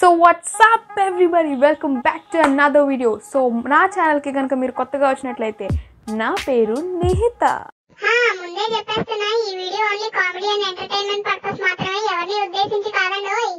So what's up everybody welcome back to another video so నా ఛానల్కి కనుక మీరు కొత్తగా వచ్చినట్లయితే నా పేరు నిహిత హా, ముందే చెప్పేస్తున్నా ఈ video only comedy and entertainment purpose మాత్రమే ఎవరిని ఉద్దేశించి కాదండి ఓయ్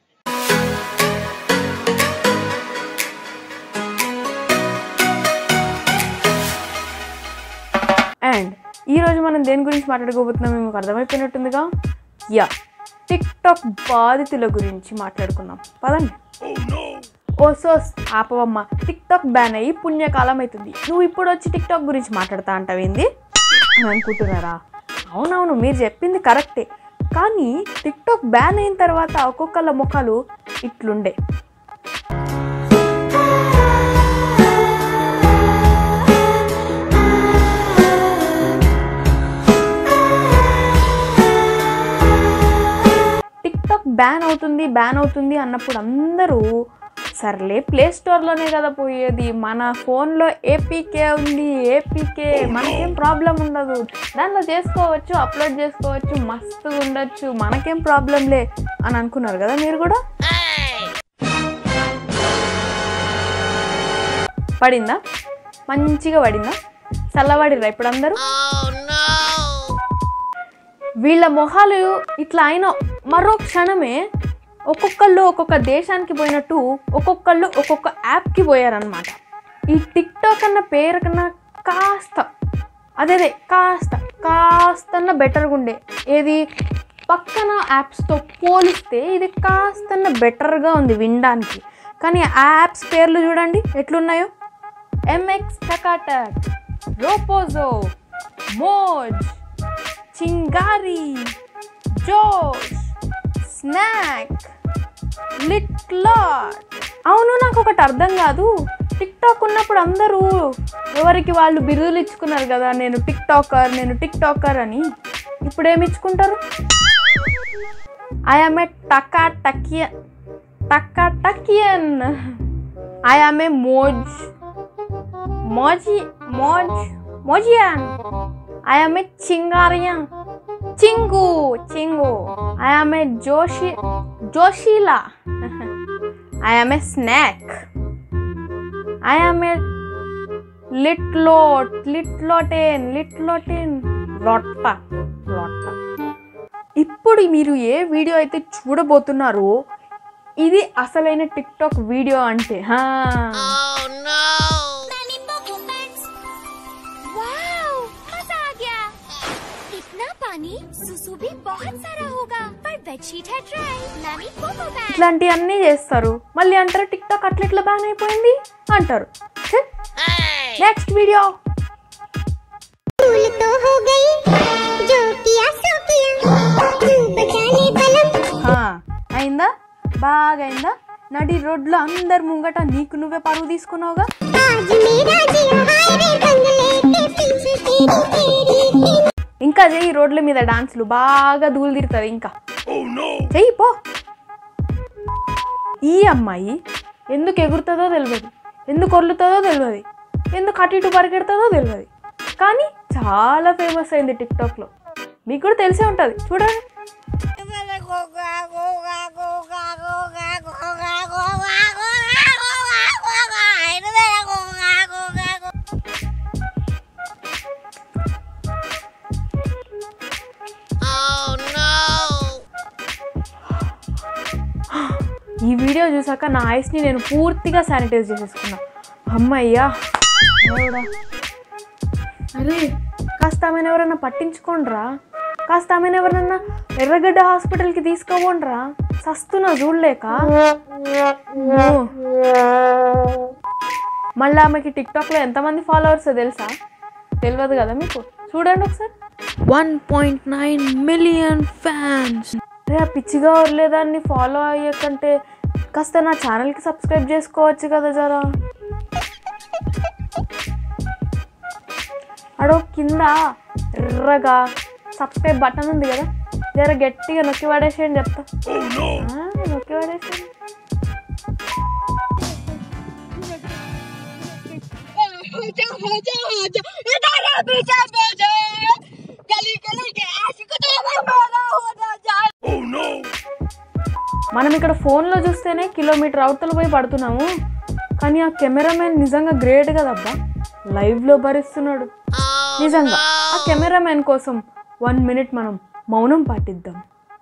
అండ్ ఈరోజు మనం దేని గురించి మాట్లాడుకోబోతున్నాం మీకు అర్థమైపోయినట్టుందిగా యా టిక్ టాక్ బాధితుల గురించి మాట్లాడుకుందాం పదండి ఓ సోస్ ఆపవమ్మ టిక్ టాక్ బ్యాన్ అయ్యి పుణ్యకాలం అవుతుంది నువ్వు ఇప్పుడు వచ్చి టిక్ టాక్ గురించి మాట్లాడతా అంటావేంది అని అనుకుంటున్నారా అవునవును మీరు చెప్పింది కరెక్టే కానీ టిక్ టాక్ బ్యాన్ అయిన తర్వాత ఒక్కొక్కళ్ళ ముఖాలు ఇట్లుండే టిక్ టాక్ బ్యాన్ అవుతుంది బ్యాన్ అవుతుంది అన్నప్పుడు అందరూ సర్లే ప్లే స్టోర్లోనే కదా పోయేది మన ఫోన్లో ఏపీకే ఉంది ఏపీకే మనకేం ప్రాబ్లం ఉండదు దాంట్లో చేసుకోవచ్చు అప్లోడ్ చేసుకోవచ్చు మస్తుగా ఉండొచ్చు మనకేం ప్రాబ్లంలే అని అనుకున్నారు కదా మీరు కూడా పడిందా మంచిగా పడిందా చల్లబడిరా ఇప్పుడు అందరూ వీళ్ళ మొహాలు ఇట్లా అయిన మరో క్షణమే ఒక్కొక్కళ్ళు ఒక్కొక్క దేశానికి పోయినట్టు ఒక్కొక్కళ్ళు ఒక్కొక్క యాప్కి పోయారనమాట ఈ టిక్ టాక్ అన్న పేరు కన్నా కాస్త అదేదే కాస్త కాస్తన్న బెటర్గా ఉండే ఏది పక్కన యాప్స్తో పోలిస్తే ఇది కాస్తన్న బెటర్గా ఉంది వినడానికి కానీ ఆ యాప్స్ పేర్లు చూడండి ఎట్లున్నాయో ఎంఎక్స్ టకాటక్ రోపోజో మోజ్ చింగారి జోష్ స్నాక్ లిట్లాట్ అవును నాకు ఒకటి అర్థం కాదు టిక్ టాక్ ఉన్నప్పుడు అందరూ ఎవరికి వాళ్ళు బిరుదులు ఇచ్చుకున్నారు కదా నేను టిక్ టాకర్ నేను టిక్ టాకర్ అని ఇప్పుడు ఏమి ఇచ్చుకుంటారు ఐ ఆమ్ ఏ టకా టకియన్ టకా టకియన్ ఐ ఆమ్ ఏ మోజ్ మోజీ మోజ్ మోజియాన్ ఐ ఆమ్ ఏ చింగారియన్ చింగు చింగు ఐ ఆమ్ ఏ జోషి జోషిలా I am a snack I am a లిట్లోట్ లిట్లోటేన్ లిట్లోటేన్ లొట్ట లొట్ట ఇప్పుడు మీరు ఏ వీడియో అయితే చూడబోతున్నారో ఇది అసలైన టిక్ టాక్ వీడియో అంటే హా वाओ मजा आ गया इतना पानी सुसु भी बहुत सारा होगा पर बेडशीट है ड्राई नानी कोको बैग ఇట్లాంటివన్నీ చేస్తారు మళ్ళీ అంటారు టిక్ టాక్ అట్లా ఇట్లా బ్యాన్ అయిపోయింది అంటారు నెక్స్ట్ వీడియో भूल तो हो गई जो किया सो किया तू बचा ले बलम అయిందా బాగా అయిందా నడి రోడ్లో అందరు ముంగట నీకు నువ్వే పరువు తీసుకున్నావుగా आज मेरा जिया हाय रे बंगले के पीछे तेरी तेरी ఇంకా చెయ్యి రోడ్ల మీద డాన్సులు బాగా ధూళి తిరుగుతుంది ఇంకా చెయ్యి పో ఈ అమ్మాయి ఎందుకు ఎగురుతుందో తెలియదు ఎందుకు ఒర్లుతుందో తెలియదు ఎందుకు అటు ఇటు పరిగెడుతుందో తెలియదు కానీ చాలా ఫేమస్ అయింది టిక్టాక్లో మీకు కూడా తెలిసే ఉంటుంది చూడండి ఈ వీడియో చూసాక నా ఐస్ని నేను పూర్తిగా శానిటైజ్ చేసేసుకున్నా అమ్మయ్యా దేవుడా. అరే కాస్త ఆమెను ఎవరన్నా పట్టించుకోండిరా కాస్త ఆమెను ఎవరన్నా ఎర్రగడ్డ హాస్పిటల్కి తీసుకోబోండ్రా సస్తున్నా చూడలేక ఓ. మళ్ళీ ఆమెకి టిక్టాక్లో ఎంతమంది ఫాలోవర్స్ తెలుసా తెలియదు కదా మీకు చూడండి ఒకసారి one point nine million fans అరే ఆ పిచ్చిగా వదిలేదాన్ని ఫాలో అయ్యకంటే కాస్త నా ఛానల్కి సబ్స్క్రైబ్ చేసుకోవచ్చు కదా జరా అడో కింద ఎర్రగా సబ్స్క్రైబ్ బటన్ ఉంది కదా జర గట్టిగా నొక్కి పడేసేయండి చెప్తా ఆ, నొక్కి పడేసేయండి Oh no! మనం ఇక్కడ ఫోన్లో చూస్తేనే కిలోమీటర్ అవతల పోయి పడుతున్నాము కానీ ఆ కెమెరామెన్ నిజంగా గ్రేట్ కదబ్బా లైవ్లో భరిస్తున్నాడు నిజంగా ఆ కెమెరామెన్ కోసం వన్ మినిట్ మనం మౌనం పాటిద్దాం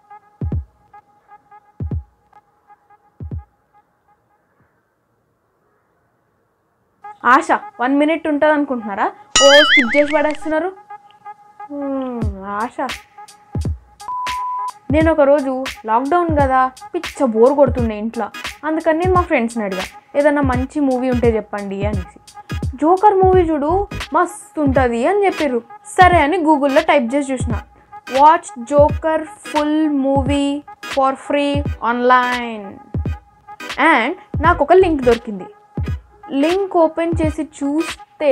ఆశ వన్ మినిట్ ఉంటుంది అనుకుంటున్నారా ఓ స్కిప్ చేసి పడేస్తున్నారు హ్మ్, ఆశ నేను ఒకరోజు లాక్డౌన్ కదా పిచ్చ బోర్ కొడుతుండే ఇంట్లో అందుకని నేను మా ఫ్రెండ్స్ని అడిగా ఏదన్నా మంచి మూవీ ఉంటే చెప్పండి అనేసి జోకర్ మూవీ చూడు మస్తు ఉంటుంది అని చెప్పారు సరే అని గూగుల్లో టైప్ చేసి చూసిన watch joker full movie for free online and నాకు ఒక లింక్ దొరికింది లింక్ ఓపెన్ చేసి చూస్తే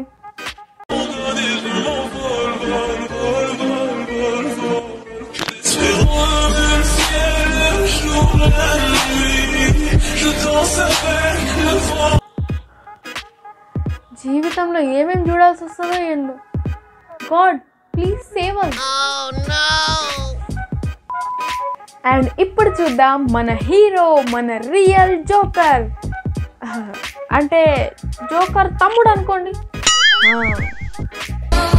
జీవితంలో ఏమేమి చూడాల్సి వస్తుందో ఏందో god please save us and ఇప్పుడు చూద్దాం మన హీరో మన రియల్ జోకర్ అంటే జోకర్ తమ్ముడు అనుకోండి ఆ.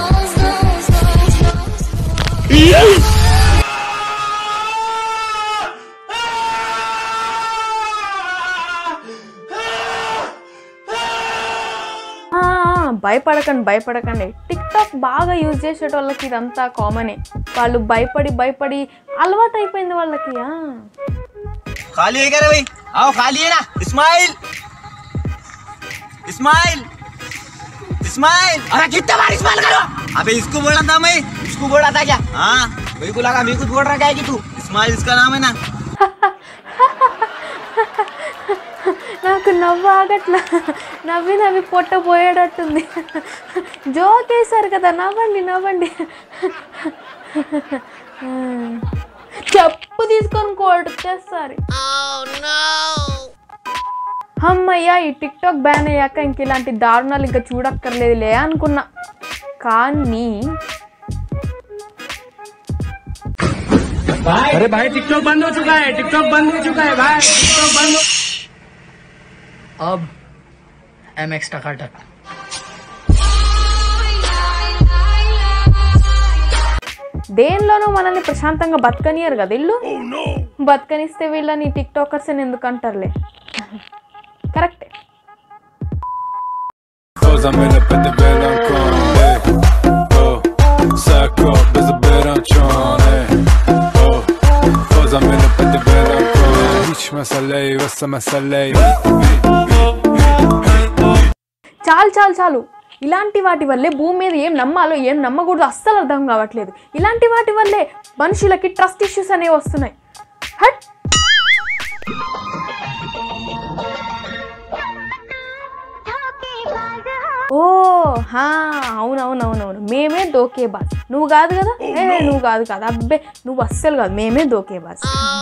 ఆ, ఆ, భయపడకండి భయపడకండి టిక్ టాక్ బాగా యూజ్ చేసే వాళ్ళకి ఇదంతా కామనే వాళ్ళు భయపడి భయపడి అలవాటు అయిపోయింది వాళ్ళకి ఆ. खाली है क्या रे भाई आओ खाली है ना इस्माइल इस्माइल इस्माइल अरे कितना बार इस्माइल करो अबे इसको बोला था मैं इसको बोला था क्या हाँ मेरे को लगा मेरे को बोल रहा क्या है कि तू इस्माइल इसका नाम है ना నాకు నవ్వు ఆగట్లా నవ్వి నవ్వి పొట్ట పోయేటట్టుంది జోక్ వేశారు కదా నవ్వండి నవ్వండి చెప్పు తీసుకొని కొట్టేస్తారు అమ్మయ్య ఈ టిక్ టాక్ బ్యాన్ అయ్యాక ఇంక ఇలాంటి దారుణాలు ఇంకా చూడక్కర్లేదులే అనుకున్నా కానీ अरे भाई टिकटॉक बंद हो चुका है टिकटॉक बंद हो चुका है भाई टिकटॉक बंद हो अब एम एक्स टकाटक దేనిలోనూ మనల్ని ప్రశాంతంగా బతకనియరు కదా ఇల్లు బతకనిస్తే వీళ్ళని టిక్ టాకర్స్ అని ఎందుకు అంటారులే కరెక్టే Cause I'm in up at the bed, I'm calling, eh. Oh, sack up, there's a bed, I'm trying, eh. Oh, cause I'm in up at the bed, I'm calling. هیچ مسئله ای واسه مسئله ای చాలు చాలు చాలు ఇలాంటి వాటి వల్లే భూమి మీద ఏం నమ్మాలో ఏం నమ్మకూడదు అస్సలు అర్థం కావట్లేదు ఇలాంటి వాటి వల్లే మనుషులకి ట్రస్ట్ ఇష్యూస్ అనేవి వస్తున్నాయి హట్ ఓ హా అవునవునవునవును మేమే దోకే బాస్ నువ్వు కాదు కదా ఏ నువ్వు కాదు కాదు అబ్బే నువ్వు అస్సలు కాదు మేమే దోకే బాస్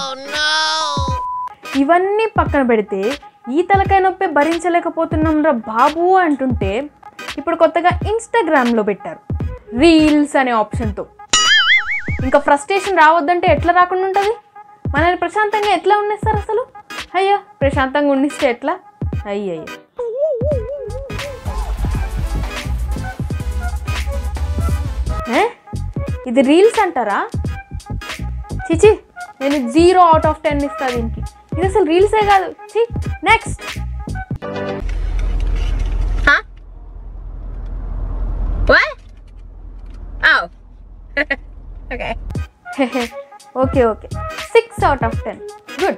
ఇవన్నీ పక్కన పెడితే ఈ తలకాయ నొప్పి భరించలేకపోతున్నాం రా బాబు అంటుంటే ఇప్పుడు కొత్తగా ఇన్స్టాగ్రామ్లో పెట్టారు రీల్స్ అనే ఆప్షన్తో ఇంకా ఫ్రస్ట్రేషన్ రావద్దంటే ఎట్లా రాకుండా ఉంటుంది మనల్ని ప్రశాంతంగా ఎట్లా ఉండిస్తారు అసలు అయ్యో ప్రశాంతంగా ఉండిస్తే ఎట్లా అయ్యయ్యో ఏ? ఇది రీల్స్ అంటారా చిచి నేను జీరో అవుట్ ఆఫ్ టెన్ ఇస్తా దీనికి ఇది అసలు రీల్సే కాదు చి next What? Oh. okay. Okay okay six out of ten good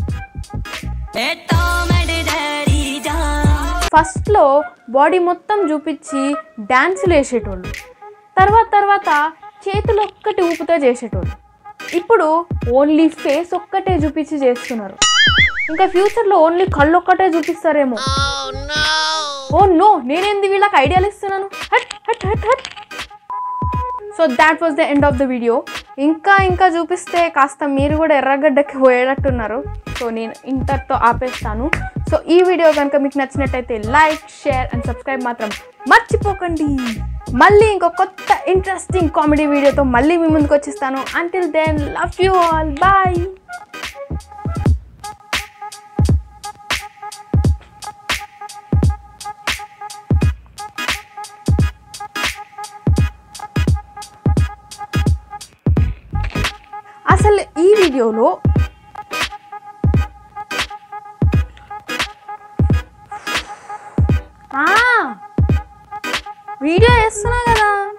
ఫస్ట్లో బాడీ మొత్తం చూపించి డ్యాన్సులు వేసేటోళ్ళు తర్వాత తర్వాత చేతులు ఒక్కటి ఊపుతో చేసేటోళ్ళు ఇప్పుడు ఓన్లీ ఫేస్ ఒక్కటే చూపించి చేస్తున్నారు ఇంకా ఫ్యూచర్లో ఓన్లీ కళ్ళు ఒక్కటే చూపిస్తారేమో ఓ నో నేనేంది వీళ్ళకి ఐడియాలు ఇస్తున్నాను హట్ హట్ హట్ హట్ so that was the end of the video ఇంకా ఇంకా చూపిస్తే కాస్త మీరు కూడా ఎర్రగడ్డకి పోయేటట్టున్నారు సో నేను ఇంతటితో ఆపేస్తాను సో ఈ వీడియో కనుక మీకు నచ్చినట్టయితే లైక్ షేర్ అండ్ సబ్స్క్రైబ్ మాత్రం మర్చిపోకండి మళ్ళీ ఇంకో కొత్త ఇంట్రెస్టింగ్ కామెడీ వీడియోతో మళ్ళీ మీ ముందుకు వచ్చేస్తాను until then love you all bye వీడియోలో ఆ, వీడియో వేస్తున్నా కదా